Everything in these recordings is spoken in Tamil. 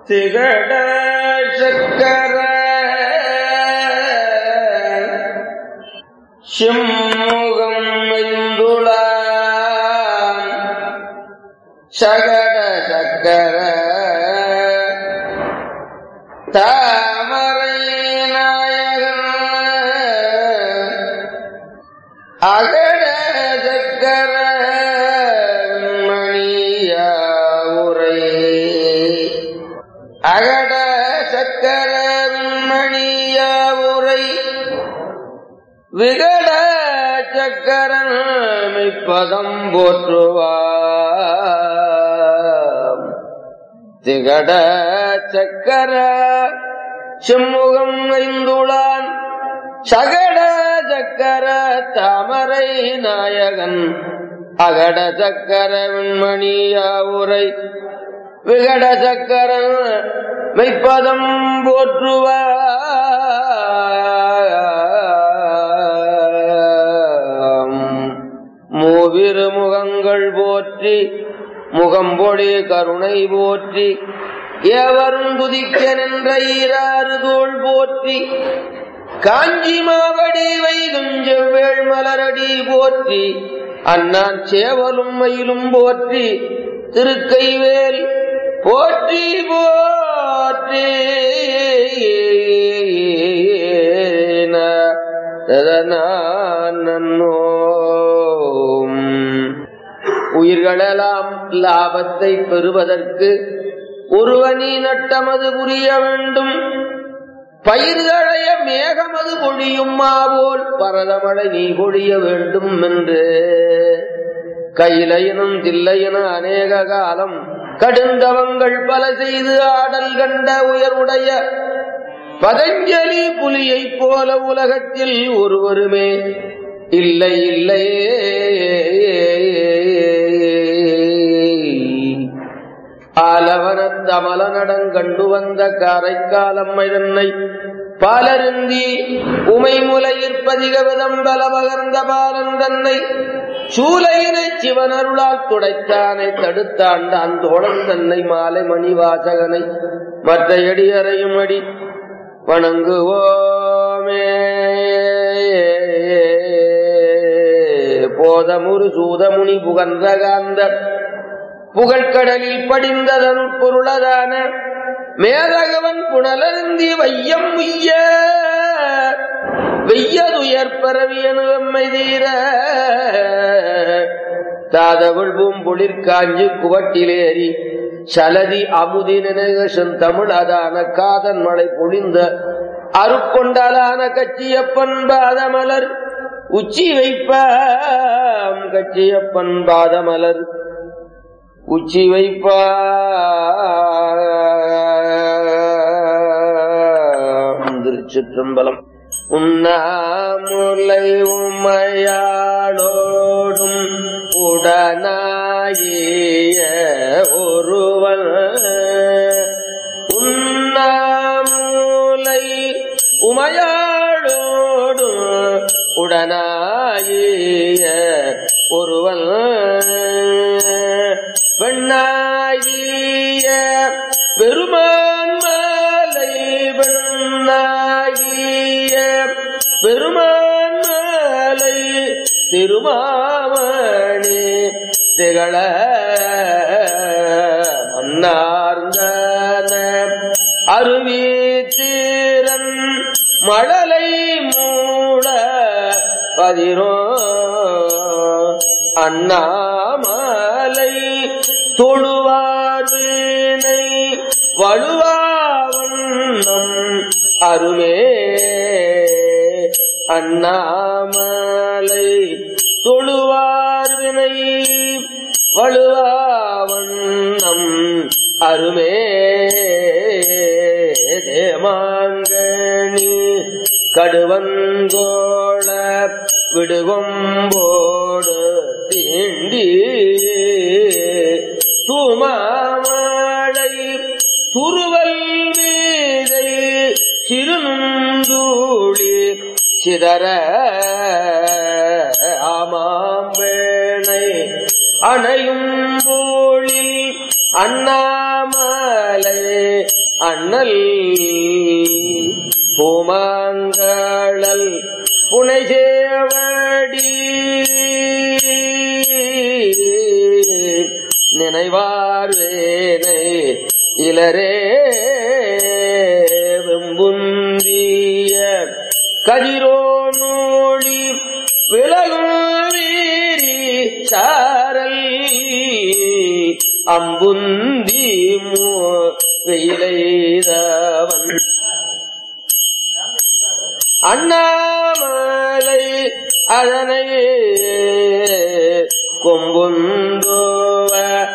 திகட சக்கர செம்முகம் ஐந்துளான் சகட சக்கர தாமரை நாயகன் அகட சக்கர மணியாவுரை அகட சக்கர மணியாவுரை விகட சக்கரன் மிப்பதம் போற்றுவார் திகட சக்கர செம்முகம் ஐந்துளான் சகட சக்கர தாமரை நாயகன் அகட சக்கர வெண்மணியாவுரை விகட சக்கரன் மெய்ப்பதம் போற்றுவாம் மூவிரு முகங்கள் போற்றி முகம்பொழி கருணை போற்றி ஏவரும் துதிக்க நின்ற ஈராறு தோள் போற்றி காஞ்சி மாவடி வைகுஞ்செவ்வேள் மலரடி போற்றி அண்ணான் சேவலும் மயிலும் போற்றி திருக்கைவேல் போற்றி போற்றி நன்னோம் உயிர்களெல்லாம் லாபத்தை பெறுவதற்கு ஒருவனி நட்டமது புரிய வேண்டும் பயிர்களைய மேகமது பொழியும் மாவோல் பரதமழை நீ பொழிய வேண்டும் என்று கையிலையனும் தில்லையன அநேக காலம் கடுந்தவங்கள் பல செய்து ஆடல் கண்ட உயர்வுடைய பதஞ்சலி புலியைப் போல உலகத்தில் ஒருவருமே இல்லை இல்லை ஆலவனந்த மலநடங்கண்டு வந்த காரைக்காலம்மை தன்னை பாலருந்தி உமைமுலையிற்பதிக விதம்பல பகர்ந்த பாலன் தன்னை சூலையினை சிவனருளால் துடைத்தானை தடுத்தாண்டான் தோழன் தன்னை மாலை மணி வாசகனை மற்ற எடியறையும் அடி வணங்குவோமே போதமுரு சூதமுனி புகன்ற காந்தர் புகழ்கடலில் படிந்ததனுள் பொருளதான மேதகவன் புனலருந்தி வையம் உய்ய வெய்யதுயர் பரவியனு வெம்மை தீர தாதவள் பூம்பொழிற் காஞ்சி குவட்டிலேறி சலதி அமுதி நினைகசன் தமிழதான காதன் மழை பொழிந்த அருக்கொண்டாலான கச்சியப்பன் பாதமலர் உச்சி வைப்பாம் கச்சியப்பன் பாதமலர் உச்சி வைப்பா திருச்சிற்றம்பலம் உண்ணாமுலை உமையாளோடும் உடனாகிய ஒருவன் உண்ணாமுலை உமையாளோடும் உடனாகிய ஒருவன் பெண்ணாகிய பெருமான் மாலை பெண்ணாகிய பெருமான் மாலை திருமாமணி திகழ மன்னார்ந்த அருவி தீரன் மழலை மூட பதிரோ அண்ணாமலை தொழுவார் வீணை வலுவாவண்ணம் அருமே அண்ணாமலை தொழுவார் வினை வலுவாவண்ணம் அருமே தேமாங்கனி கடுவங்கோள விடுகொம்போடு தீண்டி தூமாமழை துருவல் மீதை சிறுநூழி சிதற ஆமாம்பேணை அணையும் போழில் அண்ணாமலை அண்ணல் பூமாங்கழல் புனைசேவடி நினைவார் வேனை இளரே வெம்புந்திய கதிரோனோடி விலகும் வீரி சாரல் அம்புந்தி மோ வெயிலைதவன் அண்ணாமலை அதனையே கொம்புந்தோவ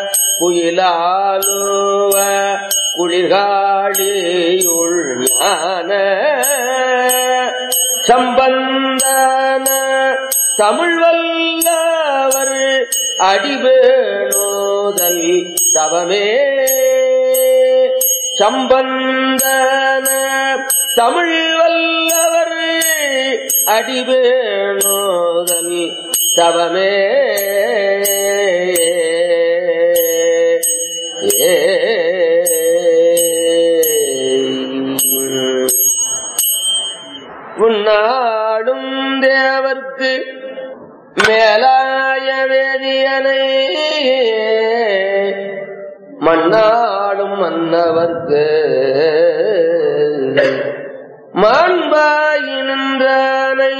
குயிலாலுவ குளிர்காடியுள் ஞான சம்பந்தன தமிழ் வல்லவர் அடிவேணோதல் தவமே சம்பந்தன தமிழ் வல்லவர் அடிவேணோதல் தவமே ஏ உன்னாடும் தேவர்க்கு மேலாய வேதியனை மண்ணாடும் மன்னவர்க்கு மாண்பாய் நின்றானை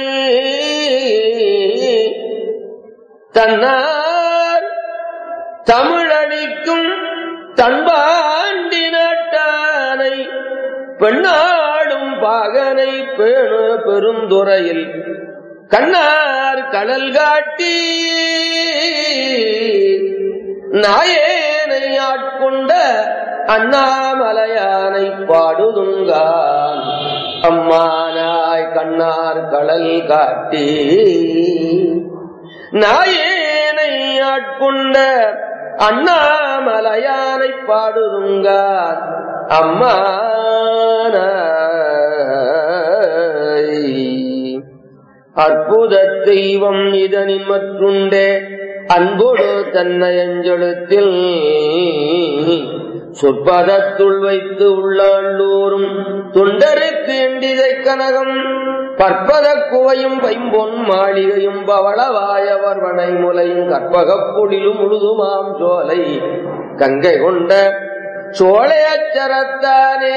தன்னார் தமிழடிக்கும் தன்பாண்டி நாட்டானை பெண்ணாடும் பாகனை பேணு பெருந்துறையில் கண்ணார் கடல் காட்டி நாயேனை ஆட்கொண்ட அண்ணாமலையானை பாடுதுங்கான் அம்மானாய் கண்ணார் கடல் காட்டி நாயேனை ஆட்கொண்ட அண்ணாமலையானை பாடுதுங்கான் அம்மானாய் அற்புத தெய்வம் இதனின் மற்றுண்டே அன்போடு தன்னை அஞ்செழுத்தில் சொற்பதத்துள் வைத்து உள்ளாண்டோறும் தொண்டருக்கு எண்டிதை கனகம் பற்பத குவையும் பைம்பொன் மாளிகையும் பவளவாயவர் வனை முலையும் கற்பகப் பொழிலும் முழுதுமாம் சோலை கங்கை கொண்ட சோழையச்சரத்தானே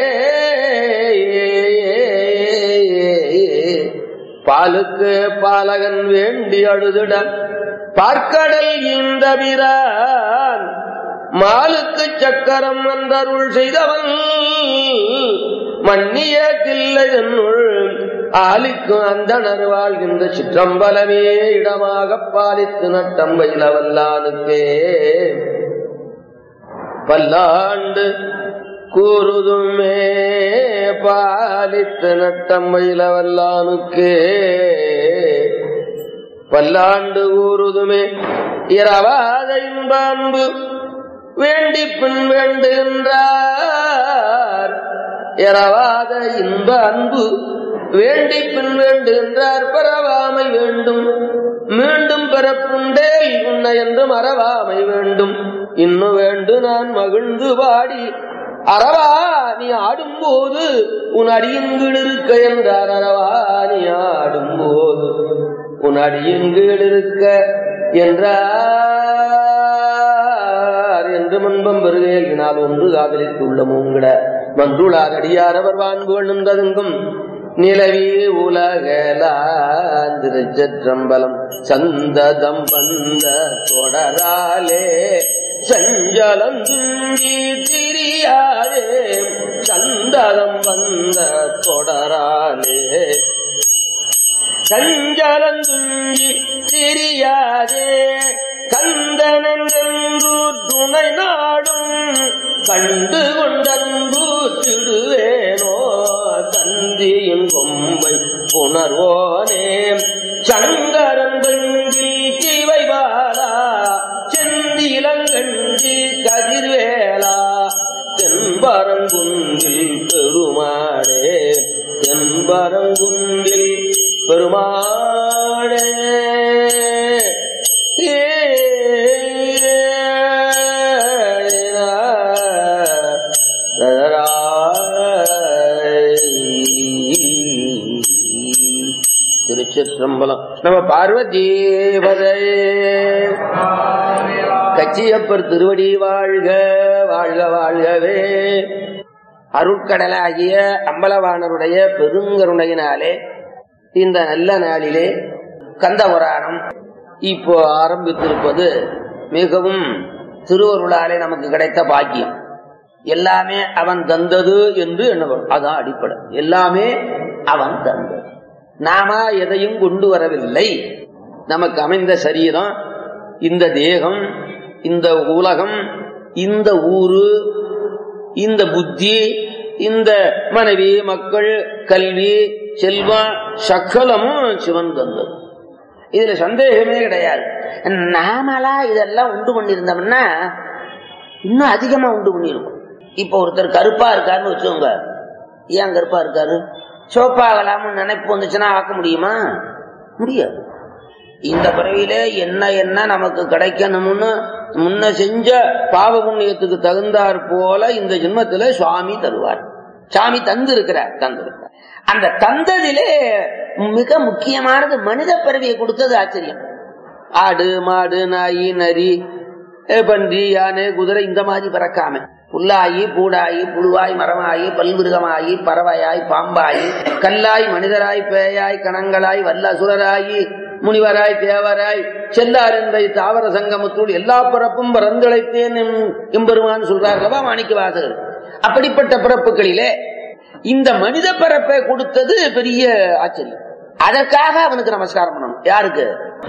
பாலுக்கு பாலகன் வேண்டி அழுதிட பார்க்கடல் இந்த பிரான் மாலுக்கு சக்கரம் வந்தருள் செய்தவன் மன்னிய தில்லை என்னுள் ஆலிக்கும் அந்த வாழ்கின்ற சிற்றம்பலமே இடமாக பாலித்து நட்டம் வல்லானுக்கே பல்லாண்டு கூறுதுமே பாலித்து நட்டம் வல்லானுக்கே பல்லாண்டு கூறுதுமே இரவாத இன்ப அன்பு வேண்டி பின் வேண்டுகின்றார் இரவாத இன்ப அன்பு வேண்டி பின் வேண்டுகின்றார் பரவாமை வேண்டும் மீண்டும் பிறப்புண்டேல் உன்னை என்று மறவாமை வேண்டும் இன்னும் வேண்டு நான் மகிழ்ந்து பாடி அறவா நீ ஆடும்போது உன் அடியங்கீழ் இருக்க என்றார் அறவா நீ ஆடும்போது உன் அடியங்கீழ் இருக்க என்றார் என்று முன்பம் பெருகையினால் ஒன்று காதலித்து உள்ள மூங்கிட மன்றுளார் அடியாரவர் வான்புகள் நின்றதுங்கும் நிலவி உலகலாந்திருச்சற்றம்பலம் சந்ததம் வந்த தொடராலே சஞ்சலம் துஞ்சி திரியாதே சந்ததம் வந்த தொடராலே சஞ்சலம் துஞ்சி திரியாதே கந்தனென்று துணை நாடும் கண்டு கொண்டன்பு திடுவேனோ தந்தியின் கொம்பை புணர்வோனே சங்கரன் பெங்கில் சிவை பாலா செந்திலங்கண்டி கதிர்வேலா தென்பரங்குன்றில் பெருமாடே தென்பரங்குன்றில் பெருமாடே ஏ ரா திருச்சிற்றம்பலம் நம்ம பார்வதீபதே கச்சியப்பர் திருவடி வாழ்க வாழ்க வாழ்கவே அருட்கடலாகிய அம்பலவாணருடைய பெருங்கருணையினாலே இந்த நல்ல நாளிலே கந்தபுராணம் இப்போ ஆரம்பித்திருப்பது மிகவும் திருவருளாலே நமக்கு கிடைத்த பாக்கியம் எல்லாமே அவன் தந்தது என்று எண்ணப்படும் அதான் அடிப்படை எல்லாமே அவன் தந்தது நாம எதையும் கொண்டு வரவில்லை நமக்கு அமைந்த சரீரம் இந்த தேகம் இந்த உலகம் இந்த ஊரு இந்த புத்தி இந்த மனைவி மக்கள் கல்வி செல்வம் சக்கலமும் சிவன் தந்தது இதுல சந்தேகமே கிடையாது நாமளா இதெல்லாம் உண்டு பண்ணியிருந்தோம்னா இன்னும் அதிகமா உண்டு பண்ணிருக்கும் இப்ப ஒருத்தர் கருப்பா இருக்காருன்னு வச்சுக்கோங்க ஏன் கருப்பா இருக்காரு சோப்பாகலாம்னு நினைப்பு வந்துச்சுன்னா ஆக்க முடியுமா முடியாது இந்த பிறவியில என்ன என்ன நமக்கு கிடைக்கணும்னு முன்ன செஞ்ச பாவ புண்ணியத்துக்கு தகுந்தாற் போல இந்த ஜென்மத்துல சுவாமி தருவார் சாமி தந்து இருக்கிறார் தந்திருக்கிறார் அந்த தந்ததிலே மிக முக்கியமானது மனித பிறவியை கொடுத்தது ஆச்சரியம் ஆடு மாடு நாய் நரி பன்றி யானை குதிரை இந்த மாதிரி பிறக்காம புல்லாயி பூடாயி புழுவாய் மரமாயி பல்மிருகமாயி பறவையாய் பாம்பாயி கல்லாய் மனிதராய் பேயாய் கணங்களாய் வல்லசுரராயி முனிவராய் தேவராய் செல்லாரிந்தை தாவர சங்கமத்துள் எல்லா பிறப்பும் பறந்தழைத்தேன் எம்பெருமான் சொல்றார்களவா மாணிக்க வாசகர் அப்படிப்பட்ட பிறப்புகளிலே இந்த மனித பிறப்பை கொடுத்தது பெரிய ஆச்சரியம் அதற்காக அவனுக்கு நமஸ்காரம் பண்ணணும் யாருக்கு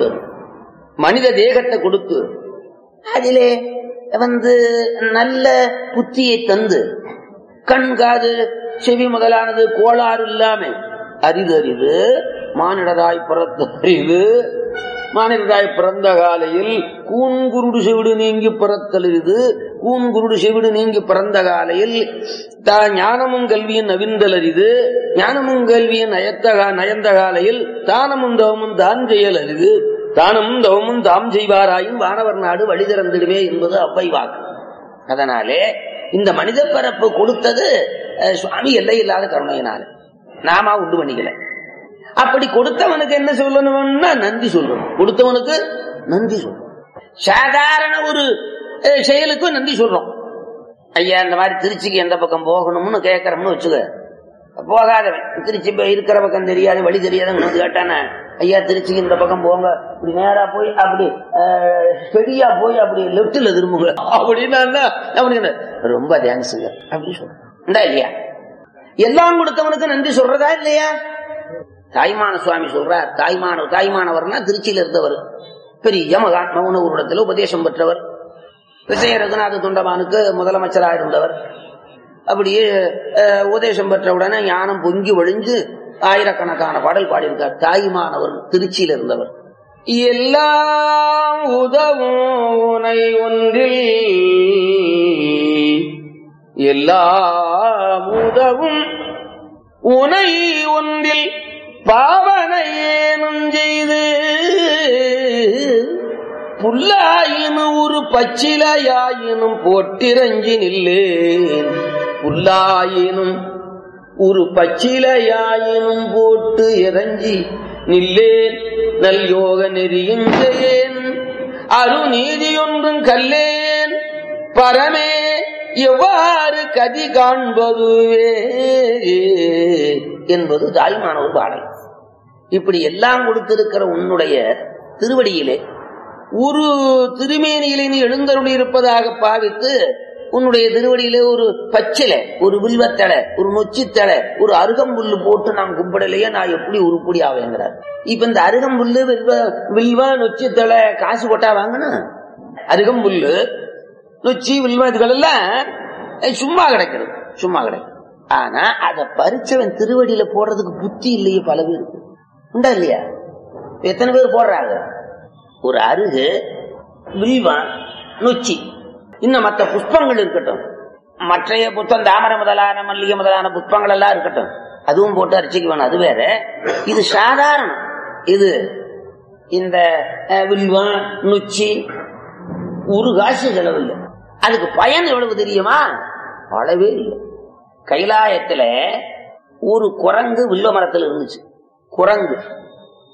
மனித தேகத்தை கொடுத்து அதிலே வந்து நல்ல புத்தியை தந்து கண் காது செவி முதலானது கோளாறு இல்லாம அரிது அரிது மானிடராய் பிறந்த அறிவு மானிடராய் பிறந்த காலையில் கூன்குருடு செவிடு நீங்கி பிறத்தல் இது கூன்குருடு செவிடு நீங்கி பிறந்த காலையில் தா ஞானமும் கல்வியின் நவிந்தல் அரிது ஞானமும் கல்வியின் நயத்தகா நயந்த காலையில் தானமும் தவமும் தான் செயல் அரிது தானமும் தவமும் தாம் செய்வாராயும் வானவர் நாடு வழி திறந்திடுமே என்பது அவ்வை வாக்கு அதனாலே இந்த மனித பரப்பு கொடுத்தது சுவாமி எல்லை இல்லாத கருணையினால நாம உண்டு பண்ணிக்கல அப்படி கொடுத்தவனுக்கு என்ன சொல்லணும்னா நன்றி சொல்லணும் கொடுத்தவனுக்கு நன்றி சொல்லணும் சாதாரண ஒரு செயலுக்கும் நன்றி சொல்றோம் ஐயா இந்த மாதிரி திருச்சிக்கு எந்த பக்கம் போகணும்னு கேட்கறோம்னு வச்சுக்க போகாதவன் திருச்சி இருக்கிற பக்கம் தெரியாது வழி தெரியாதவங்க வந்து கேட்டானே ஐயா திருச்சிக்கு இந்த பக்கம் போங்க இப்படி நேரா போய் அப்படி ஸ்டெடியா போய் அப்படி லெப்ட்ல திரும்புங்க அப்படின்னா அப்படின்னு ரொம்ப தேங்க்ஸுங்க அப்படின்னு சொல்றேன் இல்லையா எல்லாம் கொடுத்தவனுக்கு நன்றி சொல்றதா இல்லையா தாய்மான சுவாமி சொல்றார் தாய்மான தாய்மானவர்னா திருச்சியில இருந்தவர் பெரிய மகான் மௌன ஊரிடத்துல உபதேசம் பெற்றவர் விஜய ரகுநாத துண்டமானுக்கு முதலமைச்சராக இருந்தவர் அப்படியே உபதேசம் பெற்ற உடனே ஞானம் பொங்கி ஒழிஞ்சு ஆயிரக்கணக்கான பாடல் பாடியிருக்கார் தாய்மானவர் திருச்சியில் இருந்தவர் எல்லாம் உதவும் உனை ஒன்றில் எல்லாம் உதவும் உனை ஒன்றில் பாவனையேனும் செய்து புல்லாயினும் ஒரு பச்சிலையாயினும் போட்டிரஞ்சி நில்லேன் புல்லாயினும் ஒரு பச்சிலையாயினும் போட்டு இறஞ்சி நில்லேன் நல் யோக நெறியும் செய்யேன் அருநீதியொன்றும் கல்லேன் பரமே எவ்வாறு கதி காண்பதுவே என்பது தாய்மான ஒரு பாடல் இப்படி எல்லாம் கொடுத்திருக்கிற உன்னுடைய திருவடியிலே ஒரு திருமேனியிலே நீ எழுந்தருளி இருப்பதாக பாவித்து உன்னுடைய திருவடியிலே ஒரு பச்சிலை ஒரு வில்வத்தலை ஒரு நொச்சித்தலை ஒரு அருகம்புல்லு போட்டு நாம் கும்பிடலையே நான் எப்படி உருப்படி ஆவேங்கிறார் இப்ப இந்த அருகம்புல்லு வில்வ வில்வ நொச்சித்தலை காசு போட்டா வாங்கணும் அருகம்புல்லு நொச்சி வில்வ இதுகள் எல்லாம் சும்மா கிடைக்கிறது சும்மா கிடைக்கும் ஆனா அதை பறிச்சவன் திருவடியில போடுறதுக்கு புத்தி இல்லையே பல பேருக்கு உண்டா இல்லையா எத்தனை பேர் போடுறாங்க ஒரு அருகு வில்வம் நொச்சி இன்னும் மற்ற புஷ்பங்கள் இருக்கட்டும் மற்றைய புத்தம் தாமரை முதலான மல்லிகை முதலான புஷ்பங்கள் எல்லாம் இருக்கட்டும் அதுவும் போட்டு அரிசிக்கு வேணும் அது வேற இது சாதாரணம் இது இந்த வில்வம் நொச்சி ஒரு காசு செலவில்லை அதுக்கு பயன் எவ்வளவு தெரியுமா அளவே இல்லை கைலாயத்துல ஒரு குரங்கு வில்வ மரத்தில் இருந்துச்சு குரங்கு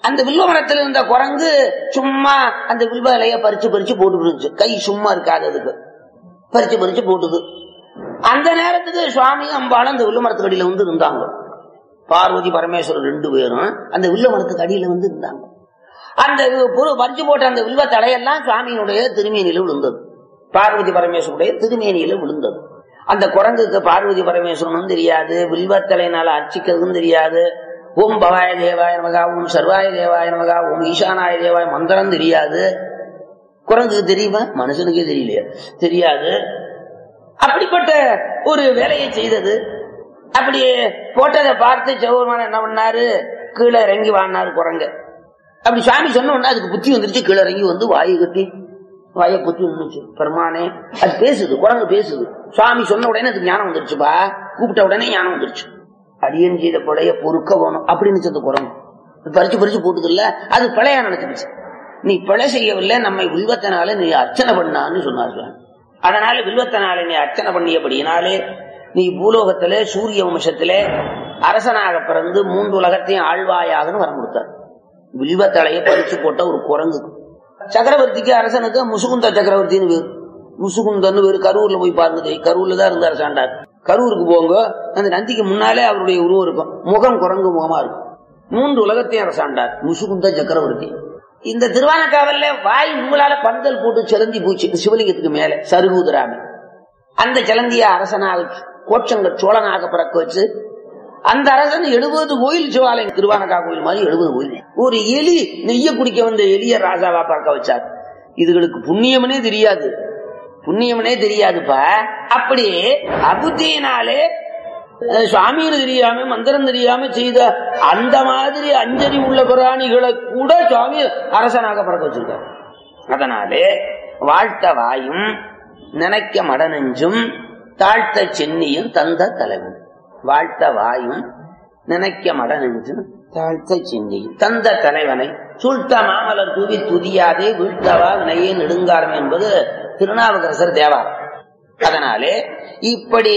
அந்த வில்வ மரத்துல இருந்த குரங்கு சும்மா அந்த வில்வ இலைய பறிச்சு பறிச்சு போட்டுட்டு இருந்துச்சு கை சும்மா இருக்காது அதுக்கு பறிச்சு பறிச்சு போட்டுது அந்த நேரத்துக்கு சுவாமி அம்பாளும் அந்த வில்வ மரத்துக்கு அடியில வந்து இருந்தாங்க பார்வதி பரமேஸ்வரர் ரெண்டு பேரும் அந்த வில்வ மரத்துக்கு அடியில வந்து இருந்தாங்க அந்த பொரு- பறிச்சு போட்ட அந்த வில்வ தலையெல்லாம் சுவாமியினுடைய திருமேனியில விழுந்தது பார்வதி பரமேஸ்வருடைய திருமேனியில விழுந்தது அந்த குரங்குக்கு பார்வதி பரமேஸ்வரனும் தெரியாது வில்வத்தலைனால அர்ச்சிக்கிறதும் தெரியாது ஓம் பவாய தேவாய நமகா ஓம் சர்வாய தேவாய நமகா ஓம் ஈசானாய தேவாய மந்திரம் தெரியாது குரங்குக்கு தெரியுமா மனுஷனுக்கே தெரியலையா தெரியாது அப்படிப்பட்ட ஒரு வேலையை செய்தது அப்படி போட்டதை பார்த்து சிவபெருமான் என்ன பண்ணாரு கீழே இறங்கி வாடினாரு குரங்க அப்படி சாமி சொன்ன உடனே அதுக்கு புத்தி வந்துருச்சு கீழே இறங்கி வந்து வாயை கட்டி வாயை புத்தி நின்னுச்சு பெருமானே அது பேசுது குரங்கு பேசுது சுவாமி சொன்ன உடனே அதுக்கு ஞானம் வந்துருச்சுப்பா கூப்பிட்ட உடனே ஞானம் வந்துருச்சு அடியன் செய்த கொலைய பொறுக்க வேணும் அப்படின்னு அந்த குரங்கு பறிச்சு பறிச்சு போட்டுக்கல அது பிழையா நினைச்சிருச்சு நீ பிழை செய்யவில்லை நம்மை வில்வத்தினால நீ அர்ச்சனை பண்ணான்னு சொன்னார் சுவாமி அதனால வில்வத்தினால நீ அர்ச்சனை பண்ணியபடியினாலே நீ பூலோகத்திலே சூரிய வம்சத்திலே அரசனாக பிறந்து மூன்று உலகத்தையும் ஆழ்வாயாகன்னு வரம் கொடுத்தார் வில்வத்தலையை பறிச்சு போட்ட ஒரு குரங்கு சக்கரவர்த்திக்கு அரசனுக்கு முசுகுந்த சக்கரவர்த்தின்னு பேர் முசுகுந்தன்னு பேர் கரூர்ல போய் பாருங்க தெரியும். கரூர்ல தான் இருந்தார் சாண்டார் கரூருக்கு போங்க அந்த நந்திக்கு முன்னாலே அவருடைய உருவம் இருக்கும் முகம் குரங்கு முகமா இருக்கும் மூன்று உலகத்தையும் அரசாண்டார் முசுகுந்த சக்கரவர்த்தி இந்த திருவானக்காவல்ல வாய் உங்களால பந்தல் போட்டு சிலந்தி பூச்சி சிவலிங்கத்துக்கு மேல சருகுதிராமி அந்த சிலந்திய அரசனாக கோச்சங்க சோழனாக பிறக்க வச்சு அந்த அரசன் எழுபது கோயில் சிவாலயம் திருவானக்கா கோயில் மாதிரி எழுபது கோயில் ஒரு எலி நெய்ய குடிக்க வந்த எலிய ராஜாவா பார்க்க வச்சார் இதுகளுக்கு புண்ணியம்னே தெரியாது புண்ணியம்னே தெரியாதுப்பா அப்படி அபுத்தியினாலே அஹ், சுவாமின்னு தெரியாம மந்திரம் தெரியாம செய்த அந்த மாதிரி அஞ்சலி உள்ள பிராணிகளை கூட சுவாமி அரசனாக பிறக்க வச்சிருக்காரு அதனாலே வாழ்த்த வாயும் நினைக்க மடநெஞ்சும் தாழ்த்த சென்னியும் தந்த தலைவன் வாழ்த்த வாயும் நினைக்க மடநெஞ்சும் தாழ்த்த சென்னியும் தந்த தலைவனை சூழ்த்த மாமலர் தூவி துதியாதே வீழ்த்தவா வினையே நெடுங்காரம் என்பது திருநாவுக்கரசர் தேவாரம் அதனாலே இப்படி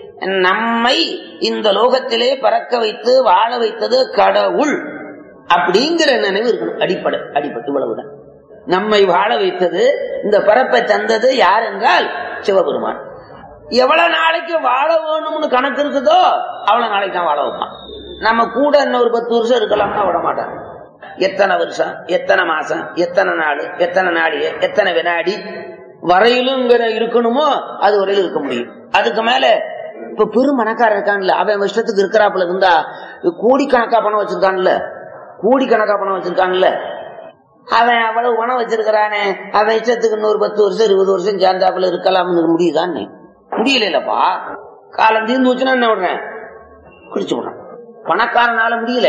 நம்மை இந்த லோகத்திலே பறக்க வைத்து வாழ வைத்தது கடவுள் அப்படிங்கிற நினைவு இருக்கணும் அடிப்படை அடிப்பட்டு இவ்வளவுதான் நம்மை வாழ வைத்தது இந்த பரப்பை தந்தது யார் என்றால் சிவபெருமான் எவ்வளவு நாளைக்கு வாழ வேணும்னு கணக்கு இருக்குதோ அவ்வளவு நாளைக்கு தான் வாழ வைப்பான் நம்ம கூட இன்னும் ஒரு பத்து வருஷம் இருக்கலாம்னா விட மாட்டான் எத்தனை வருஷம் எத்தனை மாசம் எத்தனை நாள் எத்தனை நாளிகை எத்தனை வினாடி வரையிலும் இருக்கணுமோ அது வரையிலும் இருக்க முடியும் அதுக்கு மேல இப்ப பெரும் பணக்காரன் இருக்கான்ல அவன் இஷ்டத்துக்கு இருக்கிறாப்புல இருந்தா கோடிக்கணக்கா பணம் வச்சிருக்கான்ல கோடிக்கணக்கா பணம் வச்சிருக்கான்ல அவன் அவ்வளவு பணம் வச்சிருக்கிறானே அவன் இஷ்டத்துக்கு இன்னொரு பத்து வருஷம் இருபது வருஷம் சேர்ந்தாப்புல இருக்கலாம்னு முடியுதானே முடியலப்பா காலம் தீர்ந்து வச்சுன்னா என்ன விடுறேன் குடிச்சு விடுறான் பணக்காரனால முடியல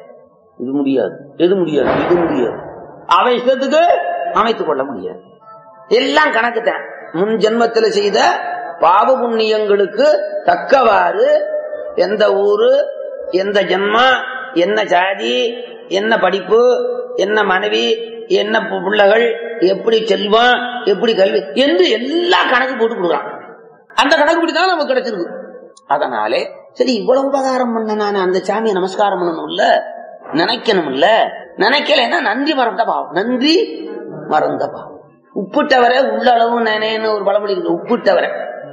இது முடியாது எது முடியாது இது முடியாது அவன் இஷ்டத்துக்கு அமைத்துக் கொள்ள முடியாது எல்லாம் கணக்கு தான் முன் ஜென்மத்துல செய்த பாவ புண்ணியங்களுக்கு தக்கவாறு எந்த ஊரு எந்த ஜென்மா என்ன ஜாதி என்ன படிப்பு என்ன மனைவி என்ன பு- பிள்ளைகள் எப்படி செல்வம் எப்படி கல்வி என்று எல்லா கணக்கு போட்டு கொடுக்குறான் அந்த கணக்குப்படி தான் நமக்கு கிடைச்சிருக்கு அதனாலே சரி இவ்வளவு உபகாரம் பண்ண நான் அந்த சாமியை நமஸ்காரம் பண்ணணும்ல நினைக்கணும்ல நினைக்கலைன்னா நன்றி மறந்த பாவம் நன்றி மறந்த பாவம் உப்புட்டவரை உள்ளளவு நினைன்னு ஒரு பழமொழி இருக்கு உப்புட்டவரை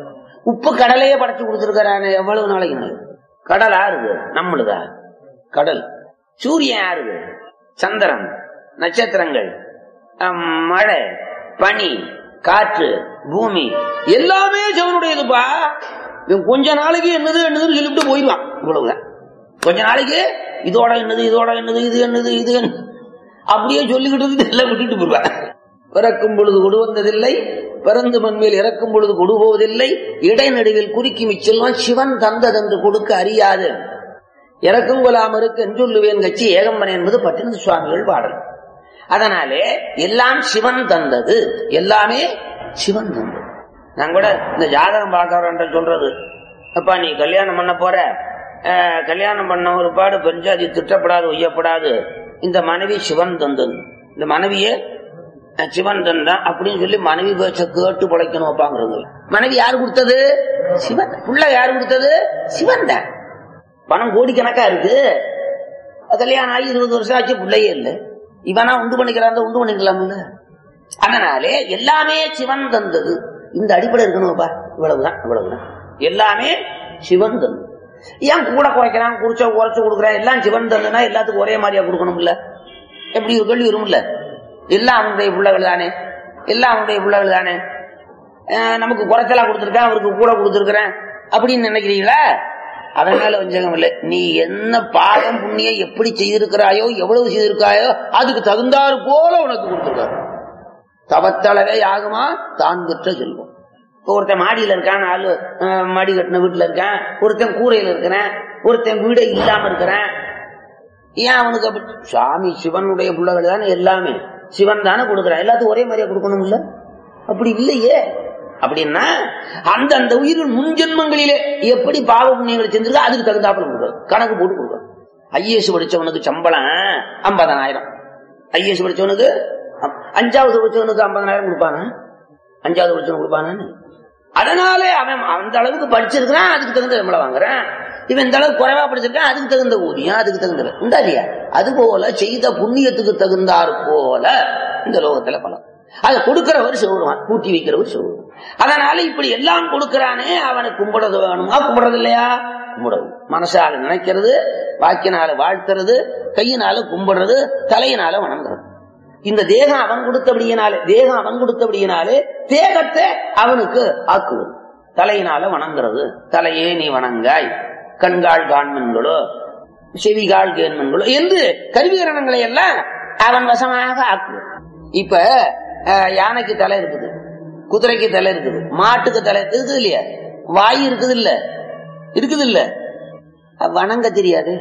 உப்பு கடலையே படைச்சு கொடுத்துருக்கானே எவ்வளவு நாளைக்கு நாள் கடல் ஆறுது நம்மளுதா கடல் சூரியன் ஆறுது சந்திரன் நட்சத்திரங்கள் அம், மழை பனி காற்று பூமி எல்லாமே சிவனுடையதுப்பா இவன் கொஞ்ச நாளைக்கு என்னது என்னதுன்னு சொல்லிவிட்டு போயிடுவான் இவ்வளவுதான் கொஞ்ச நாளைக்கு இதோட என்னது இதோட என்னது இது என்னது இது என்னது அப்படியே சொல்லிக்கிட்டு இருந்து எல்லாம் விட்டுட்டு போடுவான் பிறக்கும் பொழுது கொடு வந்ததில்லை பிறந்து மண்மேல் இறக்கும் பொழுது கொடு போவதில்லை இடைநடுவில் குறுக்கி மிச்செல்வான் சிவன் தந்ததென்று கொடுக்க அறியாது இறக்கும் கொலாமருக்கு என்றுள்ளுவேன் கட்சி ஏகம்பன் என்பது பட்டினது சுவாமிகள் பாடல் அதனாலே எல்லாம் சிவன் தந்தது எல்லாமே சிவன் தந்தது நான் கூட இந்த ஜாதகம் பார்க்கறேன் சொல்றது அப்பா நீ கல்யாணம் பண்ண போற அஹ், கல்யாணம் பண்ண ஒரு பாடு பெஞ்சாதி திட்டப்படாது ஒய்யப்படாது இந்த மனைவி சிவன் தந்தது இந்த மனைவியே அஹ், சிவன் தந்தான் அப்படின்னு சொல்லி மனைவி பேச்ச கேட்டு பிழைக்கணும் வைப்பாங்கிறது மனைவி யாரு கொடுத்தது சிவன் புள்ள யாரு கொடுத்தது சிவன் தான் பணம் கோடிக்கணக்கா இருக்கு கல்யாணம் ஆகி இருபது வருஷம் ஆச்சு பிள்ளையே இல்லை இவனா உண்டு பண்ணிக்கிறான் உண்டு பண்ணிக்கலாம்ல அதனாலே எல்லாமே சிவன் தந்தது இந்த அடிப்படை இருக்கணும்ப்பா இவ்வளவுதான் இவ்வளவுதான் எல்லாமே சிவன் தந்தது ஏன் கூட குறைக்கிறான் குறிச்ச குறைச்சு கொடுக்குறான் எல்லாம் சிவன் தந்ததுன்னா எல்லாத்துக்கும் ஒரே மாதிரியா கொடுக்கணும்ல எப்படி ஒரு கேள்வி வரும்ல எல்லாம் அவனுடைய பிள்ளைகள் தானே எல்லாம் அவனுடைய பிள்ளைகள் தானே அஹ் நமக்கு குறைச்சலா கொடுத்துருக்கேன் அவருக்கு கூட கொடுத்துருக்கிறேன் அப்படின்னு நினைக்கிறீங்களா அதனால வஞ்சகம் இல்லை நீ என்ன பாடம் புண்ணியம் எப்படி செய்திருக்கிறாயோ எவ்வளவு செய்திருக்காயோ அதுக்கு தகுந்தாறு போல உனக்கு கொடுத்துருக்காரு தவத்தளவே ஆகுமா தான் பெற்ற செல்வம் இப்போ ஒருத்தன் மாடியில இருக்கான் நாலு அஹ், மாடி கட்டின வீட்டுல இருக்கான் ஒருத்தன் கூரையில இருக்கிறேன் ஒருத்தன் வீடே இல்லாம இருக்கிறேன் ஏன் அவனுக்கு அப்படி சுவாமி சிவனுடைய பிள்ளைகள் தானே எல்லாமே சிவன் தானே கொடுக்குறான் எல்லாத்துக்கும் ஒரே மாதிரியா கொடுக்கணும் இல்ல அப்படி இல்லையே அப்படின்னா அந்தந்த உயிரின் முன்ஜென்மங்களிலே எப்படி பாவ புண்ணியங்களை செஞ்சிருக்கோ அதுக்கு தகுந்தாப்புல கொடுக்குறது கணக்கு போட்டு கொடுக்குறது ஐஏஎஸ் படிச்சவனுக்கு சம்பளம் ஐம்பதனாயிரம் ஐஏஎஸ் படிச்சவனுக்கு அ- அஞ்சாவது படிச்சவனுக்கு ஐம்பதனாயிரம் கொடுப்பானா அஞ்சாவது படிச்சவனுக்கு கொடுப்பானான்னு அதனாலே அவன் அந்த அளவுக்கு படிச்சிருக்கிறான் அதுக்கு தகுந்த சம்பளம் வாங்குறான் இவன் இந்த அளவுக்கு குறைவா படிச்சிருக்கான் அதுக்கு தகுந்த ஊதியம் அதுக்கு தகுந்த உண்டா இல்லையா அது போல செய்த புண்ணியத்துக்கு தகுந்தாற் போல இந்த லோகத்துல பலம் அதை கொடுக்கிறவர் சிவருமான் கூட்டி வைக்கிறவர் சிவருமான் அதனால இப்படி எல்லாம் கொடுக்கிறானே அவனை கும்பிடுறது வேணுமா கும்பிடுறது இல்லையா கும்பிடுறது மனசால நினைக்கிறது வாக்கினால வாழ்த்துறது கையினால கும்பிடுறது தலையினால வணங்குறது இந்த தேகம் அவன் கொடுத்தபடியினாலே தேகம் அவன் கொடுத்தபடியினாலே தேகத்தை அவனுக்கு ஆக்குவது தலையினால வணங்குறது தலையே நீ வணங்காய் கண்கால் காண்மன்களோ செவிகால் கேண்மன்களோ என்று கருவிகரணங்களை எல்லாம் அவன் வசமாக ஆக்குவது இப்ப அஹ், யானைக்கு தலை இருக்குது குதிரைக்கு தலை இருக்குது மாட்டுக்கு தலை இருக்குது இல்லையா வாய் இருக்குது இல்ல இருக்குது இல்ல அஹ், வணங்க தெரியாது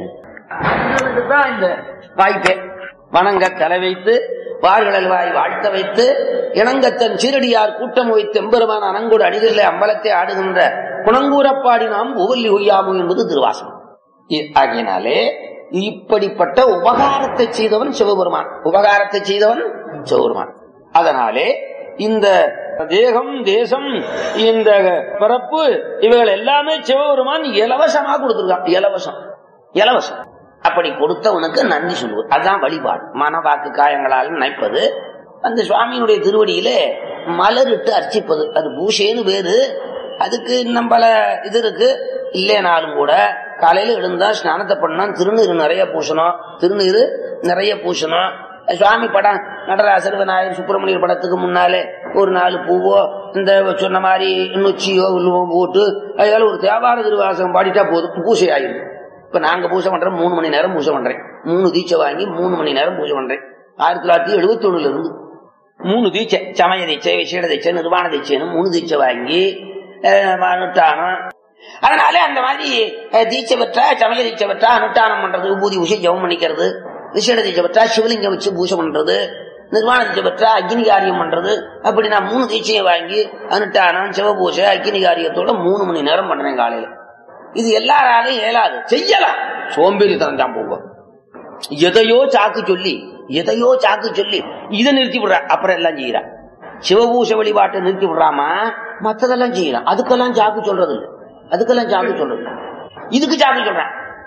தான் இந்த வாய்ப்பே வணங்க தலை வைத்து வார்கடல் வாய் வாழ்த்த வைத்து இணங்கத்தன் சீரடியார் கூட்டம் வைத்து எம்பெருமான அனங்கோடு அணிகளிலே அம்பலத்தை ஆடுகின்ற குணங்கூரப்பாடி நாம் ஒவ்வொல்லி ஒய்யாமோ என்பது திருவாசகம் இ- ஆகையினாலே இப்படிப்பட்ட உபகாரத்தை செய்தவன் சிவபெருமான் உபகாரத்தை செய்தவன் சிவபெருமான் அதனாலே இந்த தேகம் தேசம் இந்த பிறப்பு இவைகள் எல்லாமே சிவபெருமான் இலவசமா கொடுத்திருக்கான் இலவசம் இலவசம் அப்படி கொடுத்தவனுக்கு நன்றி சொல்லுவது அதுதான் வழிபாடு மனவாக்கு காயங்களால் நினைப்பது அந்த சுவாமியினுடைய திருவடியிலே மலரிட்டு அர்ச்சிப்பது அது பூஷேன்னு வேறு அதுக்கு இன்னும் பல இது இருக்கு இல்லைனாலும் கூட காலையில எழுந்தா ஸ்நானத்தை பண்ணா திருநீர் நிறைய பூசணும் திருநீர் நிறைய பூசணும் சுவாமி படம் நடராசர் விநாயகர் சுப்பிரமணியர் படத்துக்கு முன்னாலே ஒரு நாலு பூவோ இந்த சொன்ன மாதிரி நொச்சியோ உள்வோ போட்டு அதனால ஒரு தேவார திருவாசகம் பாடிட்டா போதும் பூசை ஆயிடும் இப்ப நாங்க பூஜை பண்றோம் மூணு மணி நேரம் பூஜை பண்றேன் மூணு தீட்சை வாங்கி மூணு மணி நேரம் பூஜை பண்றேன் ஆயிரத்தி தொள்ளாயிரத்தி எழுபத்தி ஒண்ணுல இருந்து மூணு தீட்சை சமய தீட்சை விசேட தீட்சை நிர்வாண தீட்சைன்னு மூணு தீட்சை வாங்கி அஹ், அனுஷ்டானம் அதனால அந்த மாதிரி அஹ், தீட்சை பெற்றா சமய தீட்சை பெற்றா அனுஷ்டானம் பண்றது பூதி உஷை ஜெபம் பண்ணிக்கிறது விசேட தீட்சை பெற்றா சிவலிங்கம் வச்சு பூஜை பண்றது நிர்வாண தீட்சை பெற்றா அக்னி காரியம் பண்றது அப்படி நான் மூணு தீட்சையை வாங்கி அனுஷ்டானம் சிவபூஜை அக்னி காரியத்தோட மூணு மணி நேரம் பண்றேன் காலையில இது எல்லாராலையும் இயலாது செய்யலாம் சோம்பேறித்தனம் தான் போவோம் எதையோ சாக்கு சொல்லி எதையோ சாக்கு சொல்லி இதை நிறுத்தி விடுறா அப்புறம் எல்லாம் செய்யறா சிவபூஷ வழிபாட்டை நிறுத்தி விடுறாமா மத்ததெல்லாம் செய்யலாம் அதுக்கெல்லாம் சாக்கு சொல்றது இல்ல அதுக்கெல்லாம் சாக்கு சொல்றது இல்ல. இதுக்கு சாக்கு சொல்றேன்